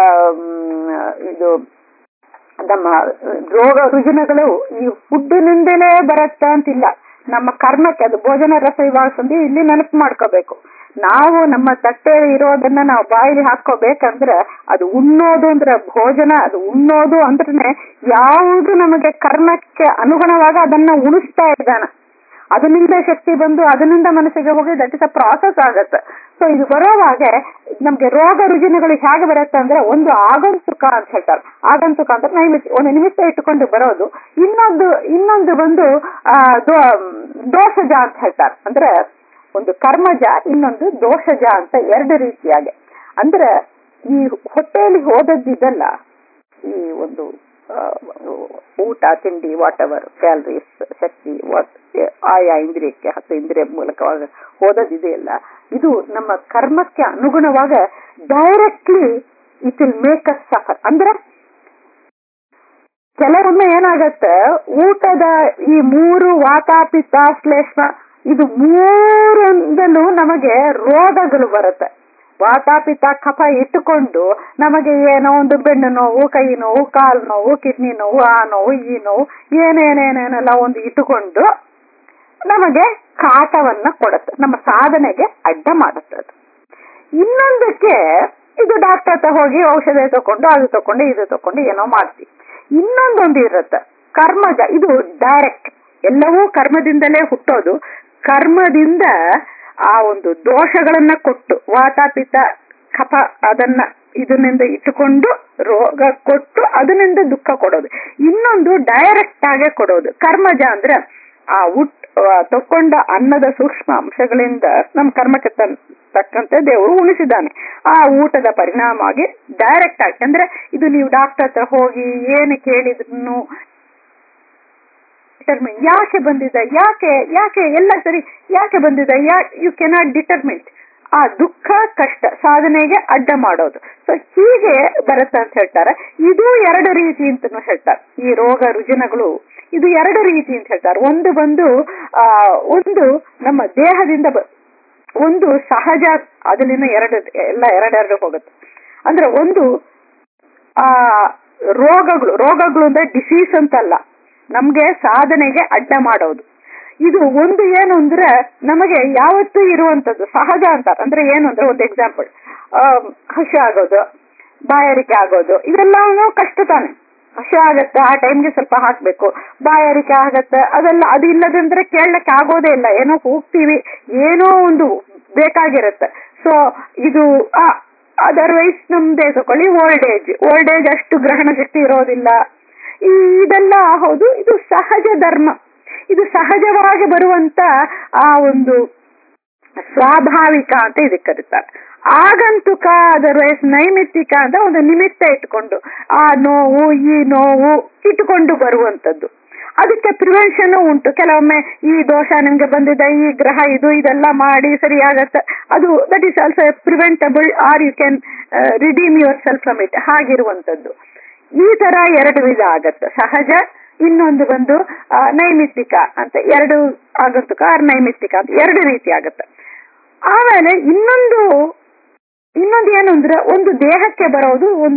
ಇದು ನಮ್ಮ ರೋಗ ರುಜಿನಗಳು ಈ ಫುಡ್ಡಿನಿಂದಲೇ ಬರತ್ತ ಅಂತಿಲ್ಲ ನಮ್ಮ ಕರ್ಮಕ್ಕೆ ಅದು ಭೋಜನ ರಸ ಇವಾಗ ಸಂಧಿ ಇಲ್ಲಿ ನೆನಪು ಮಾಡ್ಕೋಬೇಕು ನಾವು ನಮ್ಮ ತಟ್ಟೆ ಇರೋದನ್ನ ನಾವು ಬಾಯಿಲಿ ಹಾಕೋಬೇಕಂದ್ರೆ ಅದು ಉಣ್ಣೋದು ಅಂದ್ರೆ ಭೋಜನ ಅದು ಉಣ್ಣೋದು ಅಂದ್ರೆ ಯಾವುದು ನಮಗೆ ಕರ್ಮಕ್ಕೆ ಅನುಗುಣವಾಗಿ ಅದನ್ನ ಉಣಿಸ್ತಾ ಇದ್ದಾನೆ ಅದರಿಂದ ಶಕ್ತಿ ಬಂದು ಅದರಿಂದ ಮನಸ್ಸಿಗೆ ಹೋಗಿ ದಟ್ ಇಸ್ ಅ ಪ್ರಾಸೆಸ್ ಆಗತ್ತೆ ಸೊ ಇದು ಬರೋವಾಗ ನಮ್ಗೆ ರೋಗ ರುಜಿನಗಳು ಹೇಗೆ ಬರುತ್ತೆ ಅಂದ್ರೆ ಒಂದು ಆಗಂತುಕ ಅಂತ ಹೇಳ್ತಾರೆ ಆಗಂತುಕ ಅಂದ್ರೆ ನೈಮಿತ್ ಒಂದು ನಿಮಿತ್ತ ಇಟ್ಟುಕೊಂಡು ಬರೋದು ಇನ್ನೊಂದು ಇನ್ನೊಂದು ಬಂದು ಆ ದೋ- ದೋಷಜ ಅಂತ ಹೇಳ್ತಾರೆ ಅಂದ್ರೆ ಒಂದು ಕರ್ಮಜ ಇನ್ನೊಂದು ದೋಷಜ ಅಂತ ಎರಡು ರೀತಿಯಾಗಿ ಅಂದ್ರೆ ಈ ಹೊಟ್ಟೆಯಲ್ಲಿ ಹೋದದ್ದಿದಲ್ಲ ಈ ಒಂದು ಆ, ಊಟ ತಿಂಡಿ ವಾಟ್ ಎವರ್ ಕ್ಯಾಲರೀಸ್ ಶಕ್ತಿ ವಾಟ್ ಆಯಾ ಇಂದ್ರಿಯಕ್ಕೆ ಹತ್ತು ಇಂದ್ರಿಯ ಮೂಲಕವಾಗಿ ಹೋದದಿದೆಯಲ್ಲ ಇದು ನಮ್ಮ ಕರ್ಮಕ್ಕೆ ಅನುಗುಣವಾಗ directly it will make us suffer ಅಂದ್ರೆ ಕೆಲವೊಮ್ಮೆ ಏನಾಗತ್ತೆ ಊಟದ ಈ ಮೂರು ವಾತ ಪಿತ್ತ ಶ್ಲೇಷ್ಮ ಇದು ಮೂರಿಂದಲೂ ನಮಗೆ ರೋಗಗಳು ಬರುತ್ತೆ ವಾತ ಪಿತ್ತ ಕಫ ಇಟ್ಟುಕೊಂಡು ನಮಗೆ ಏನೋ ಒಂದು ಬೆನ್ನು ನೋವು ಕೈ ನೋವು ಕಾಲು ನೋವು ಕಿಡ್ನಿ ನೋವು ಆ ನೋವು ಈ ನೋವು ಏನೇನೇನೇನೆಲ್ಲ ಒಂದು ಇಟ್ಟುಕೊಂಡು ನಮಗೆ ಕಾಟವನ್ನ ಕೊಡುತ್ತೆ ನಮ್ಮ ಸಾಧನೆಗೆ ಅಡ್ಡ ಮಾಡುತ್ತೆ ಅದು ಇನ್ನೊಂದಕ್ಕೆ ಇದು ಡಾಕ್ಟರ್ ಹತ್ರ ಹೋಗಿ ಔಷಧ ತಕೊಂಡು ಅದು ತಕೊಂಡು ಇದು ತಕೊಂಡು ಏನೋ ಮಾಡ್ತೀವಿ ಇನ್ನೊಂದೊಂದು ಇರುತ್ತೆ ಕರ್ಮಜ ಇದು ಡೈರೆಕ್ಟ್ ಎಲ್ಲವೂ ಕರ್ಮದಿಂದಲೇ ಹುಟ್ಟೋದು ಕರ್ಮದಿಂದ ಆ ಒಂದು ದೋಷಗಳನ್ನ ಕೊಟ್ಟು ವಾತ ಪಿತ್ತ ಕಫ ಅದನ್ನ ಇದನ್ನಿಂದ ಇಟ್ಟುಕೊಂಡು ರೋಗ ಕೊಟ್ಟು ಅದರಿಂದ ದುಃಖ ಕೊಡೋದು ಇನ್ನೊಂದು ಡೈರೆಕ್ಟ್ ಆಗೇ ಕೊಡೋದು ಕರ್ಮಜ ಅಂದ್ರೆ ಆ ಉಟ್ ಆ ತಕೊಂಡ ಅನ್ನದ ಸೂಕ್ಷ್ಮ ಅಂಶಗಳಿಂದ ನಮ್ಮ ಕರ್ಮಕ್ಕೆ ತನ್- ತಕ್ಕಂತೆ ದೇವರು ಉಣಿಸಿದ್ದಾನೆ ಆ ಊಟದ ಪರಿಣಾಮ ಆಗಿ ಡೈರೆಕ್ಟ್ ಆಗಿ ಅಂದ್ರೆ ಇದು ನೀವು ಡಾಕ್ಟರ್ ಹತ್ರ ಹೋಗಿ ಏನು ಕೇಳಿದ್ರು ಡಿಟರ್ಮಿನ್ ಯಾಕೆ ಬಂದಿದೆ ಯಾಕೆ ಯಾಕೆ ಎಲ್ಲ ಸರಿ ಯಾಕೆ ಬಂದಿದೆ ಯಾಕೆ ಯು ಕೆನಾಟ್ ಡಿಟರ್ಮಿನ್ ಆ ದುಃಖ ಕಷ್ಟ ಸಾಧನೆಗೆ ಅಡ್ಡ ಮಾಡೋದು ಸೊ ಹೀಗೆ ಬರುತ್ತೆ ಅಂತ ಹೇಳ್ತಾರೆ ಇದು ಎರಡು ರೀತಿ ಅಂತನೂ ಹೇಳ್ತಾರೆ ಈ ರೋಗ ರುಜಿನಗಳು ಇದು ಎರಡು ರೀತಿ ಅಂತ ಹೇಳ್ತಾರೆ ಒಂದು ಬಂದು ಆ ಒಂದು ನಮ್ಮ ದೇಹದಿಂದ ಬ- ಒಂದು ಸಹಜ ಅದರಿಂದ ಎರಡು ಎಲ್ಲ ಎರಡೆರಡು ಹೋಗುತ್ತೆ ಅಂದ್ರೆ ಒಂದು ಆ ರೋಗಗಳು ರೋಗಗಳು ಅಂದ್ರೆ ಡಿಸೀಸ್ ಅಂತಲ್ಲ ನಮ್ಗೆ ಸಾಧನೆಗೆ ಅಡ್ಡ ಮಾಡೋದು ಇದು ಒಂದು ಏನು ಅಂದ್ರೆ ನಮಗೆ ಯಾವತ್ತೂ ಇರುವಂತದ್ದು ಸಹಜ ಅಂತಾರೆ ಅಂದ್ರೆ ಏನು ಅಂದ್ರೆ ಒಂದು ಎಕ್ಸಾಂಪಲ್ ಹಸಿ ಆಗೋದು ಬಾಯಾರಿಕೆ ಆಗೋದು ಇದೆಲ್ಲ ಕಷ್ಟ ತಾನೆ ಹಸಿ ಆಗತ್ತೆ ಆ ಟೈಮ್ಗೆ ಸ್ವಲ್ಪ ಹಾಕ್ಬೇಕು ಬಾಯಾರಿಕೆ ಆಗತ್ತೆ ಅದೆಲ್ಲ ಅದು ಇಲ್ಲದಂದ್ರೆ ಕೇಳಕ್ಕೆ ಆಗೋದೇ ಇಲ್ಲ ಏನೋ ಹೋಗ್ತೀವಿ ಏನೋ ಒಂದು ಬೇಕಾಗಿರುತ್ತೆ ಸೊ ಇದು ಅದರ್ವೈಸ್ ನಮ್ದೇ ತಕೊಳ್ಳಿ ಓಲ್ಡ್ ಏಜ್ ಓಲ್ಡ್ ಏಜ್ ಅಷ್ಟು ಗ್ರಹಣ ಶಕ್ತಿ ಇರೋದಿಲ್ಲ ಈ ಇದೆಲ್ಲ ಹೌದು ಇದು ಸಹಜ ಧರ್ಮ ಇದು ಸಹಜವಾಗಿ ಬರುವಂತ ಆ ಒಂದು ಸ್ವಾಭಾವಿಕ ಅಂತ ಇದಕ್ಕೆ ಕರೀತಾರೆ ಆಗಂತುಕ ಅದರ್ವೈಸ್ ನೈಮಿತ್ತಿಕ ಅಂತ ಒಂದು ನಿಮಿತ್ತ ಇಟ್ಕೊಂಡು ಆ ನೋವು ಈ ನೋವು ಇಟ್ಟುಕೊಂಡು ಬರುವಂತದ್ದು ಅದಕ್ಕೆ ಪ್ರಿವೆನ್ಷನ್ ಉಂಟು ಕೆಲವೊಮ್ಮೆ ಈ ದೋಷ ನಿಮ್ಗೆ ಬಂದಿದೆ ಈ ಗ್ರಹ ಇದು ಇದೆಲ್ಲ ಮಾಡಿ ಸರಿಯಾಗತ್ತೆ ಅದು that is also preventable or you can redeem yourself from it ಹಾಗಿರುವಂತದ್ದು ಈ ತರ ಎರಡು ವಿಧ ಆಗತ್ತೆ ಸಹಜ ಇನ್ನೊಂದು ಬಂದು ಆ, ನೈಮಿತ್ತಿಕ ಅಂತ ಎರಡು ಆಗಂತುಕ ಆರ್ ನೈಮಿತ್ತಿಕ ಅಂತ ಎರಡು ರೀತಿ ಆಗತ್ತೆ ಆಮೇಲೆ ಇನ್ನೊಂದು ಇನ್ನೊಂದು ಏನು ಅಂದ್ರೆ ಒಂದು ದೇಹಕ್ಕೆ ಬರೋದು ಒಂದು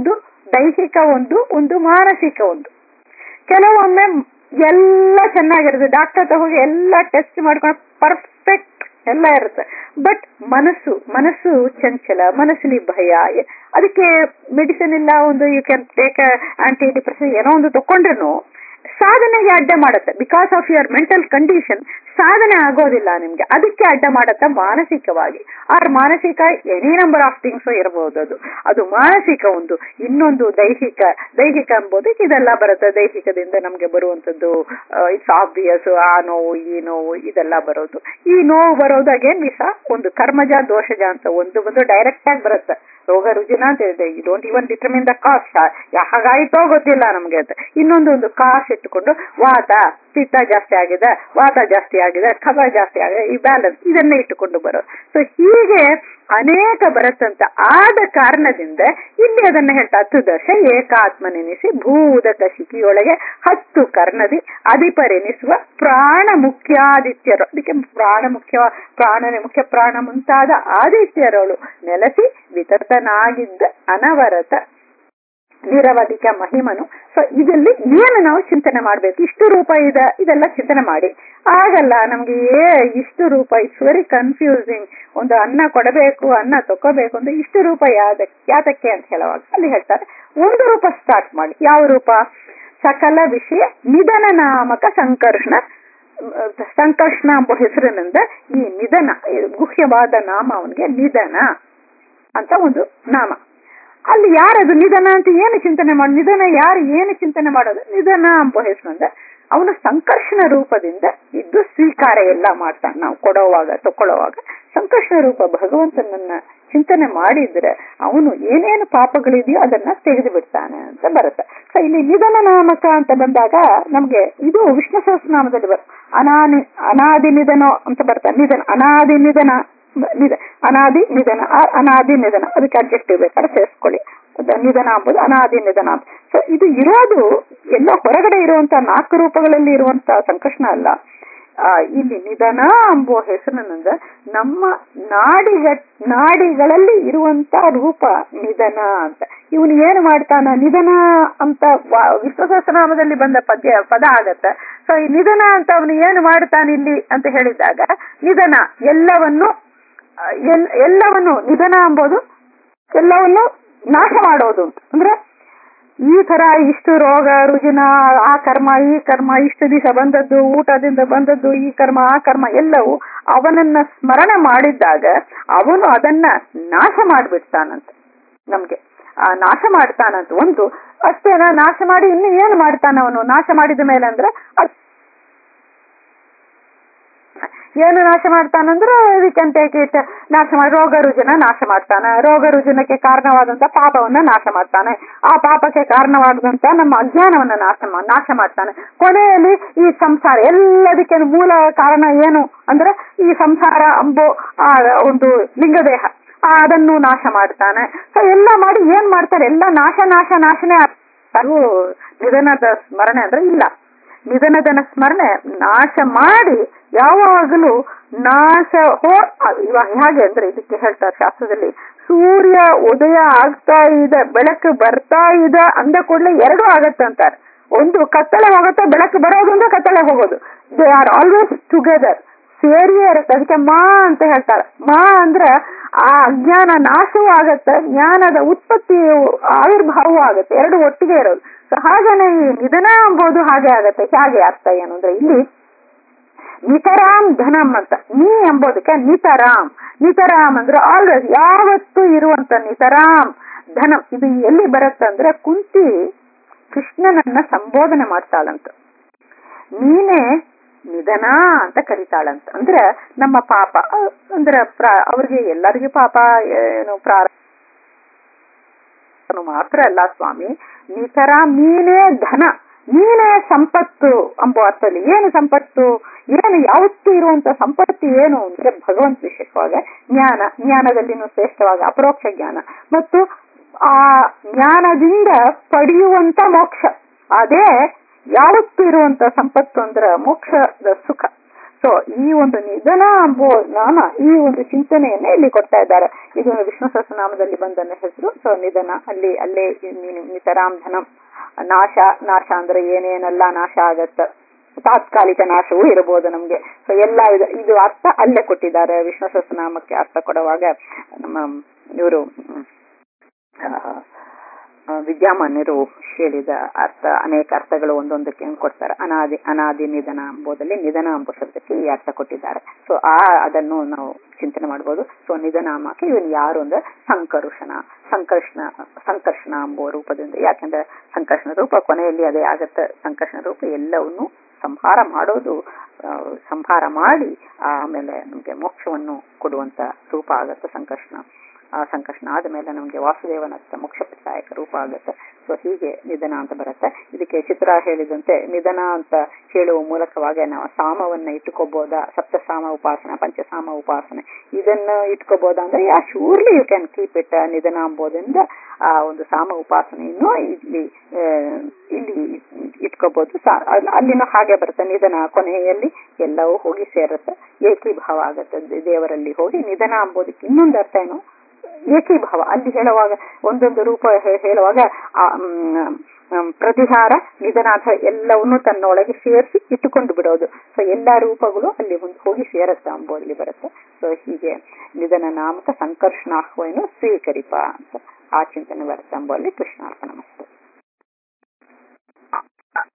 ದೈಹಿಕ ಒಂದು ಒಂದು ಮಾನಸಿಕ ಒಂದು ಕೆಲವೊಮ್ಮೆ ಎಲ್ಲ ಚೆನ್ನಾಗಿರುತ್ತೆ ಡಾಕ್ಟರ್ ಹತ್ರ ಹೋಗಿ ಎಲ್ಲ ಟೆಸ್ಟ್ ಮಾಡ್ಕೊಂಡು ಪರ್ಫೆಕ್ಟ್ ಎಲ್ಲ ಇರುತ್ತೆ ಬಟ್ ಮನಸ್ಸು ಮನಸ್ಸು ಚಂಚಲ ಮನಸ್ಸಲ್ಲಿ ಭಯ ಎ- ಅದಕ್ಕೆ ಮೆಡಿಸಿನ್ ಇಲ್ಲ ಒಂದು you can take anti depression ಏನೋ ಒಂದು ತಕೊಂಡ್ರು ಸಾಧನೆಗೆ ಅಡ್ಡ ಮಾಡುತ್ತೆ because of your mental condition ಸಾಧನೆ ಆಗೋದಿಲ್ಲ ನಿಮ್ಗೆ ಅದಕ್ಕೆ ಅಡ್ಡ ಮಾಡುತ್ತೆ ಮಾನಸಿಕವಾಗಿ ಆರ್ ಮಾನಸಿಕ ಎನಿ ನಂಬರ್ ಆಫ್ ಥಿಂಗ್ಸ್ ಇರಬಹುದು ಅದು ಅದು ಮಾನಸಿಕ ಒಂದು ಇನ್ನೊಂದು ದೈಹಿಕ ದೈಹಿಕ ಎಂಬುದು ಇದೆಲ್ಲ ಬರುತ್ತೆ ದೈಹಿಕದಿಂದ ನಮ್ಗೆ ಬರುವಂತದ್ದು ಇಟ್ಸ್ ಆಬ್ವಿಯಸ್ ಆ ನೋವು ಈ ನೋವು ಇದೆಲ್ಲ ಬರೋದು ಈ ನೋವು ಬರೋದಾಗೆ ನಿಸ ಒಂದು ಕರ್ಮಜ ದೋಷಜ ಅಂತ ಒಂದು ಒಂದು ಡೈರೆಕ್ಟ್ ಆಗಿ ಬರುತ್ತೆ ರೋಗ ರುಜಿನ ಅಂತ ಇದೆ you don't even determine the cost ಹಾಗಾಯ್ತೋ ಗೊತ್ತಿಲ್ಲ ನಮ್ಗೆ ಅಂತ ಇನ್ನೊಂದು ಒಂದು ಕಾಸ್ಟ್ ಇಟ್ಟುಕೊಂಡು ವಾತ ಪಿತ್ತ ಜಾಸ್ತಿ ಆಗಿದೆ ವಾತ ಜಾಸ್ತಿ ಆಗಿದೆ ಕಫ ಜಾಸ್ತಿ ಆಗಿದೆ ಈ ಬ್ಯಾಲೆನ್ಸ್ ಇದನ್ನೇ ಇಟ್ಟುಕೊಂಡು ಬರೋದು ಸೊ ಹೀಗೆ ಅನೇಕ ಬರುತ್ತಂತ ಆದ ಕಾರಣದಿಂದ ಇಲ್ಲಿ ಅದನ್ನ ಹೇಳ್ತಾ ಹತ್ತು ದಶ ಏಕಾತ್ಮನೆನಿಸಿ ಭೂದಕ ಶಿಖಿಯೊಳಗೆ ಹತ್ತು ಕರ್ಣದಿ ಅಧಿಪರೆನಿಸುವ ಪ್ರಾಣ ಮುಖ್ಯಾದಿತ್ಯರು ಅದಕ್ಕೆ ಪ್ರಾಣ ಮುಖ್ಯ ಪ್ರಾಣನೇ ಮುಖ್ಯ ಪ್ರಾಣ ಮುಂತಾದ ಆದಿತ್ಯರಳು ನೆಲೆಸಿ ವಿತತನಾಗಿದ್ದ ಅನವರತ ನಿರವಧಿಕ ಮಹಿಮನು ಸೊ ಇದರಲ್ಲಿ ಏನು ನಾವು ಚಿಂತನೆ ಮಾಡ್ಬೇಕು ಇಷ್ಟು ರೂಪ ಇದೆ ಇದೆಲ್ಲ ಚಿಂತನೆ ಮಾಡಿ ಆಗಲ್ಲ ನಮ್ಗೆ ಏ ಇಷ್ಟು ರೂಪ ಇಟ್ಸ್ ವೆರಿ ಕನ್ಫ್ಯೂಸಿಂಗ್ ಒಂದು ಅನ್ನ ಕೊಡಬೇಕು ಅನ್ನ ತಕೋಬೇಕು ಅಂದ್ರೆ ಇಷ್ಟು ರೂಪ ಯಾವ್ದ ಯಾತಕ್ಕೆ ಅಂತ ಹೇಳುವಾಗ ಅಲ್ಲಿ ಹೇಳ್ತಾರೆ ಒಂದು ರೂಪ ಸ್ಟಾರ್ಟ್ ಮಾಡಿ ಯಾವ ರೂಪ ಸಕಲ ವಿಷಯ ನಿಧನ ನಾಮಕ ಸಂಕರ್ಷಣ ಸಂಕರ್ಷಣ ಎಂಬ ಹೆಸರಿನಿಂದ ಈ ನಿಧನ ಈ ಗುಹ್ಯವಾದ ನಾಮ ಅವನಿಗೆ ನಿಧನ ಅಂತ ಒಂದು ನಾಮ ಅಲ್ಲಿ ಯಾರದು ನಿಧನ ಅಂತ ಏನು ಚಿಂತನೆ ಮಾಡ ನಿಧನ ಯಾರು ಏನು ಚಿಂತನೆ ಮಾಡೋದು ನಿಧನ ಎಂಬ ಹೆಸರಿಂದ ಅವನು ಸಂಕರ್ಷಣ ರೂಪದಿಂದ ಇದ್ದು ಸ್ವೀಕಾರ ಎಲ್ಲ ಮಾಡ್ತಾನೆ ನಾವು ಕೊಡೋವಾಗ ತಕೊಳ್ಳೋವಾಗ ಸಂಕರ್ಷಣ ರೂಪ ಭಗವಂತನನ್ನ ಚಿಂತನೆ ಮಾಡಿದ್ರೆ ಅವನು ಏನೇನು ಪಾಪಗಳಿದೆಯೋ ಅದನ್ನ ತೆಗೆದು ಬಿಡ್ತಾನೆ ಅಂತ ಬರುತ್ತೆ ಸೊ ಇಲ್ಲಿ ನಿಧನ ನಾಮಕ ಅಂತ ಬಂದಾಗ ನಮ್ಗೆ ಇದು ವಿಷ್ಣು ಸಹಸ್ರನಾಮದಲ್ಲಿ ಬರುತ್ತೆ ಅನಾನಿ ಅನಾದಿ ನಿಧನ ಅಂತ ಬರ್ತಾರೆ ನಿಧನ ಅನಾದಿ ನಿಧನ ನಿಧ ಅನಾದಿ ನಿಧನ ಆ ಅನಾದಿ ನಿಧನ ಅದಕ್ಕೆ ಅಡ್ಜಸ್ಟಿವ್ ಬೇಕಾದ್ರೆ ಸೇರಿಸ್ಕೊಳ್ಳಿ ಅದು ನಿಧನ ಅಂಬುದು ಅನಾದಿ ನಿಧನ ಅಂತ ಸೊ ಇದು ಇರೋದು ಎಲ್ಲ ಹೊರಗಡೆ ಇರುವಂತ ನಾಲ್ಕು ರೂಪಗಳಲ್ಲಿ ಇರುವಂತ ಸಂಕಷ್ಣ ಅಲ್ಲ ಆ, ಇಲ್ಲಿ ನಿಧನ ಎಂಬುವ ಹೆಸರಿನಿಂದ ನಮ್ಮ ನಾಡಿಗ ನಾಡಿಗಳಲ್ಲಿ ಇರುವಂತ ರೂಪ ನಿಧನ ಅಂತ ಇವನು ಏನು ಮಾಡ್ತಾನ ನಿಧನ ಅಂತ ವ- ವಿಶ್ವ ಸಹಸ್ರನಾಮದಲ್ಲಿ ಬಂದ ಪದ್ಯ ಪದ ಆಗತ್ತೆ ಸೊ ಈ ನಿಧನ ಅಂತ ಅವನು ಏನು ಮಾಡ್ತಾನೆ ಇಲ್ಲಿ ಅಂತ ಹೇಳಿದಾಗ ನಿಧನ ಎಲ್ಲವನ್ನು ಆ, ಎಲ್- ಎಲ್ಲವನ್ನು ನಿಧನ ಎಂಬುದು ಎಲ್ಲವನ್ನು ನಾಶ ಮಾಡೋದು ಅಂತ ಅಂದ್ರೆ ಈ ತರ ಇಷ್ಟು ರೋಗ ರುಜಿನ ಆ ಕರ್ಮ ಈ ಕರ್ಮ ಇಷ್ಟು ದಿವಸ ಬಂದದ್ದು ಊಟದಿಂದ ಬಂದದ್ದು ಈ ಕರ್ಮ ಆ ಕರ್ಮ ಎಲ್ಲವೂ ಅವನನ್ನ ಸ್ಮರಣೆ ಮಾಡಿದ್ದಾಗ ಅವನು ಅದನ್ನ ನಾಶ ಮಾಡಿಬಿಡ್ತಾನಂತ ನಮ್ಗೆ ಆ ನಾಶ ಮಾಡ್ತಾನಂತ ಒಂದು ಅಷ್ಟೇನ ನಾಶ ಮಾಡಿ ಇನ್ನು ಏನು ಮಾಡ್ತಾನ ಅವನು ನಾಶ ಮಾಡಿದ ಮೇಲೆ ಅಂದ್ರೆ ಅದ್- ಏನು ನಾಶ ಮಾಡ್ತಾನಂದ್ರೆ ವಿ ಕ್ಯಾನ್ ಟೇಕ್ ಇಟ್ ನಾಶ ಮಾಡಿ ರೋಗ ರುಜಿನ ನಾಶ ಮಾಡ್ತಾನೆ ರೋಗ ರುಜಿನಕ್ಕೆ ಕಾರಣವಾದಂತ ಪಾಪವನ್ನ ನಾಶ ಮಾಡ್ತಾನೆ ಆ ಪಾಪಕ್ಕೆ ಕಾರಣವಾದಂತ ನಮ್ಮ ಅಜ್ಞಾನವನ್ನ ನಾಶ ಮಾ- ನಾಶ ಮಾಡ್ತಾನೆ ಕೊನೆಯಲ್ಲಿ ಈ ಸಂಸಾರ ಎಲ್ಲದಕ್ಕೆ ಮೂಲ ಕಾರಣ ಏನು ಅಂದ್ರೆ ಈ ಸಂಸಾರ ಅಂಬೋ ಆ ಒಂದು ಲಿಂಗದೇಹ ಆ ಅದನ್ನು ನಾಶ ಮಾಡ್ತಾನೆ ಸೊ ಎಲ್ಲ ಮಾಡಿ ಏನ್ ಮಾಡ್ತಾರೆ ಎಲ್ಲ ನಾಶ ನಾಶ ನಾಶನೇ ಆಗ್ತಾರೆ. ಅದು ನಿಧನದ ಸ್ಮರಣೆ ಅಂದ್ರೆ ಇಲ್ಲ ನಿಧನದನ ಸ್ಮರಣೆ ನಾಶ ಮಾಡಿ ಯಾವಾಗಲೂ ನಾಶ ಹೋ ಇವಾಗ ಹೇಗೆ ಅಂದ್ರೆ ಇದಕ್ಕೆ ಹೇಳ್ತಾರೆ ಶಾಸ್ತ್ರದಲ್ಲಿ ಸೂರ್ಯ ಉದಯ ಆಗ್ತಾ ಇದೆ ಬೆಳಕು ಬರ್ತಾ ಇದೆ ಅಂದ ಕೂಡಲೇ ಎರಡು ಆಗತ್ತೆ ಅಂತಾರೆ ಒಂದು ಕತ್ತಲೆ ಹೋಗುತ್ತೆ ಬೆಳಕು ಬರೋದು ಅಂದ್ರೆ ಕತ್ತಲೆ ಹೋಗೋದು ದೇ ಆರ್ ಆಲ್ವೇಸ್ ಟುಗೆದರ್ ಸೇರಿಯೇ ಇರುತ್ತೆ ಅದಕ್ಕೆ ಮಾ ಅಂತ ಹೇಳ್ತಾರೆ ಮಾ ಅಂದ್ರೆ ಆ ಅಜ್ಞಾನ ನಾಶವೂ ಆಗತ್ತೆ ಜ್ಞಾನದ ಉತ್ಪತ್ತಿಯು ಆವಿರ್ಭಾವವೂ ಆಗತ್ತೆ ಎರಡು ಒಟ್ಟಿಗೆ ಇರೋದು ಸೊ ಹಾಗೇನೆ ಈ ನಿಧನ ಎಂಬುದು ಹಾಗೆ ಆಗತ್ತೆ ಹೇಗೆ ಅರ್ಥ ಏನು ಅಂದ್ರೆ ಇಲ್ಲಿ ನಿತರಾಮ್ ಧನಂ ಅಂತ ನೀ ಎಂಬುದಕ್ಕೆ ನಿತರಾಮ್ ನಿತರಾಮ್ ಅಂದ್ರೆ ಆಲ್ವೇಸ್ ಯಾವತ್ತೂ ಇರುವಂತ ನಿತರಾಮ್ ಧನಂ ಇದು ಎಲ್ಲಿ ಬರುತ್ತೆ ಅಂದ್ರೆ ಕುಂತಿ ಕೃಷ್ಣನನ್ನ ಸಂಬೋಧನೆ ಮಾಡ್ತಾಳಂತ ನೀನೇ ನಿಧನ ಅಂತ ಕರಿತಾಳಂತ ಅಂದ್ರೆ ನಮ್ಮ ಪಾಪ ಅಹ್, ಅಂದ್ರೆ ಪ್ರಾ- ಅವ್ರಿಗೆ ಎಲ್ಲರಿಗೂ ಪಾಪ ಏನು ಪ್ರಾರ ಮಾತ್ರ ಅಲ್ಲ ಸ್ವಾಮಿ ನಿತರ ನೀನೇ ಧನ ನೀನೇ ಸಂಪತ್ತು ಎಂಬ ಅರ್ಥದಲ್ಲಿ ಏನು ಸಂಪತ್ತು ಏನು ಯಾವತ್ತೂ ಇರುವಂತ ಸಂಪತ್ತು ಏನು ಅಂದ್ರೆ ಭಗವಂತ ವಿಶೇಷವಾಗ ಜ್ಞಾನ ಜ್ಞಾನದಲ್ಲಿನೂ ಶ್ರೇಷ್ಠವಾಗ ಅಪರೋಕ್ಷ ಜ್ಞಾನ ಮತ್ತು ಆ ಜ್ಞಾನದಿಂದ ಪಡೆಯುವಂತ ಮೋಕ್ಷ ಅದೇ ಯಾವತ್ತೂ ಇರುವಂತ ಸಂಪತ್ತು ಅಂದ್ರ ಮೋಕ್ಷದ ಸುಖ ಸೊ ಈ ಒಂದು ನಿಧನ ಎಂಬೋ ನಾಮ ಈ ಒಂದು ಚಿಂತನೆಯನ್ನ ಇಲ್ಲಿ ಕೊಡ್ತಾ ಇದ್ದಾರೆ ಇದು ವಿಷ್ಣು ಸಹಸ್ರನಾಮದಲ್ಲಿ ಬಂದನ್ನ ಹೆಸರು ಸೊ ನಿಧನ ಅಲ್ಲಿ ಅಲ್ಲೇ ನಿತರಾಮ್ ಧನಂ ನಾಶ ನಾಶ ಅಂದ್ರೆ ಏನೇನೆಲ್ಲ ನಾಶ ಆಗತ್ತ ತಾತ್ಕಾಲಿಕ ನಾಶವೂ ಇರಬಹುದು ನಮ್ಗೆ ಸೊ ಎಲ್ಲ ಇದು ಇದು ಅರ್ಥ ಅಲ್ಲೇ ಕೊಟ್ಟಿದ್ದಾರೆ ವಿಷ್ಣು ಸಹಸ್ರನಾಮಕ್ಕೆ ಅರ್ಥ ಕೊಡುವಾಗ ನಮ್ಮ ಇವರು ವಿದ್ಯಾಮಾನ್ಯರು ಹೇಳಿದ ಅರ್ಥ ಅನೇಕ ಅರ್ಥಗಳು ಒಂದೊಂದಕ್ಕೆ ಕೊಡ್ತಾರೆ ಅನಾದಿ ಅನಾದಿ ನಿಧನ ಎಂಬುದಲ್ಲಿ ನಿಧನ ಎಂಬ ಶಬ್ದಕ್ಕೆ ಈ ಅರ್ಥ ಕೊಟ್ಟಿದ್ದಾರೆ ಸೊ ಆ ಅದನ್ನು ನಾವು ಚಿಂತನೆ ಮಾಡಬಹುದು ಸೊ ನಿಧನಾಮಕ್ಕೆ ಇವನು ಯಾರು ಅಂದ್ರೆ ಸಂಕರುಷಣ ಸಂಕರ್ಷಣ ಸಂಕರ್ಷಣ ಎಂಬುವ ರೂಪದಿಂದ ಯಾಕಂದ್ರೆ ಸಂಕರ್ಷಣ ರೂಪ ಕೊನೆಯಲ್ಲಿ ಅದೇ ಆಗತ್ತೆ ಸಂಕರ್ಷಣ ರೂಪ ಎಲ್ಲವನ್ನು ಸಂಹಾರ ಮಾಡೋದು ಸಂಹಾರ ಮಾಡಿ ಆಮೇಲೆ ನಮ್ಗೆ ಮೋಕ್ಷವನ್ನು ಕೊಡುವಂತ ರೂಪ ಆಗತ್ತೆ ಸಂಕರ್ಷಣ ಆ ಸಂಕರ್ಷಣ ಆದ್ಮೇಲೆ ನಮ್ಗೆ ವಾಸುದೇವನತ್ತ ಮೋಕ್ಷ ಪ್ರದಾಯಕ ರೂಪ ಆಗುತ್ತೆ ಸೊ ಹೀಗೆ ನಿಧನ ಅಂತ ಬರುತ್ತೆ ಇದಕ್ಕೆ ಚಿತ್ರ ಹೇಳಿದಂತೆ ನಿಧನ ಅಂತ ಹೇಳುವ ಮೂಲಕವಾಗಿ ನಾವು ಸಾಮವನ್ನ ಇಟ್ಕೋಬಹುದಾ ಸಪ್ತಸಾಮ ಉಪಾಸನ ಪಂಚಸಾಮ ಉಪಾಸನೆ ಇದನ್ನ ಇಟ್ಕೋಬಹುದಾ ಅಂದ್ರೆ yeah surely you can keep it ನಿಧನ ಎಂಬುದರಿಂದ ಆ ಒಂದು ಸಾಮ ಉಪಾಸನೆಯನ್ನು ಇಲ್ಲಿ ಇಲ್ಲಿ ಇಟ್ಕೋಬಹುದು ಅಲ್ಲಿನೂ ಹಾಗೆ ಬರುತ್ತೆ ನಿಧನ ಕೊನೆಯಲ್ಲಿ ಎಲ್ಲವೂ ಹೋಗಿ ಸೇರುತ್ತೆ ಏಕೀಭಾವ ಆಗತ್ತೆ ದೇವರಲ್ಲಿ ಹೋಗಿ ನಿಧನ ಎಂಬುದಕ್ಕೆ ಇನ್ನೊಂದು ಅರ್ಥ ಏನು ಏಕೀಭಾವ ಅಲ್ಲಿ ಹೇಳುವಾಗ ಒಂದೊಂದು ರೂಪ ಹೇಳುವಾಗ ಆ ಪ್ರತಿಹಾರ ನಿಧನಾಥ ಎಲ್ಲವನ್ನೂ ತನ್ನೊಳಗೆ ಸೇರಿಸಿ ಇಟ್ಟುಕೊಂಡು ಬಿಡೋದು ಸೊ ಎಲ್ಲಾ ರೂಪಗಳು ಅಲ್ಲಿ ಹೋಗಿ ಸೇರತ್ತ ಅಂಬೋದಲ್ಲಿ ಬರುತ್ತೆ ಸೊ ಹೀಗೆ ನಿಧನ ನಾಮಕ ಸಂಕರ್ಷಣಾಹ್ವಯನ್ನು ಸ್ವೀಕರಿಪ ಅಂತ ಆ ಚಿಂತನೆ ಬರುತ್ತೆ ಅಂಬೋಲ್ಲಿ ಕೃಷ್ಣಾರ್ಪಣ ಮಸ್ತು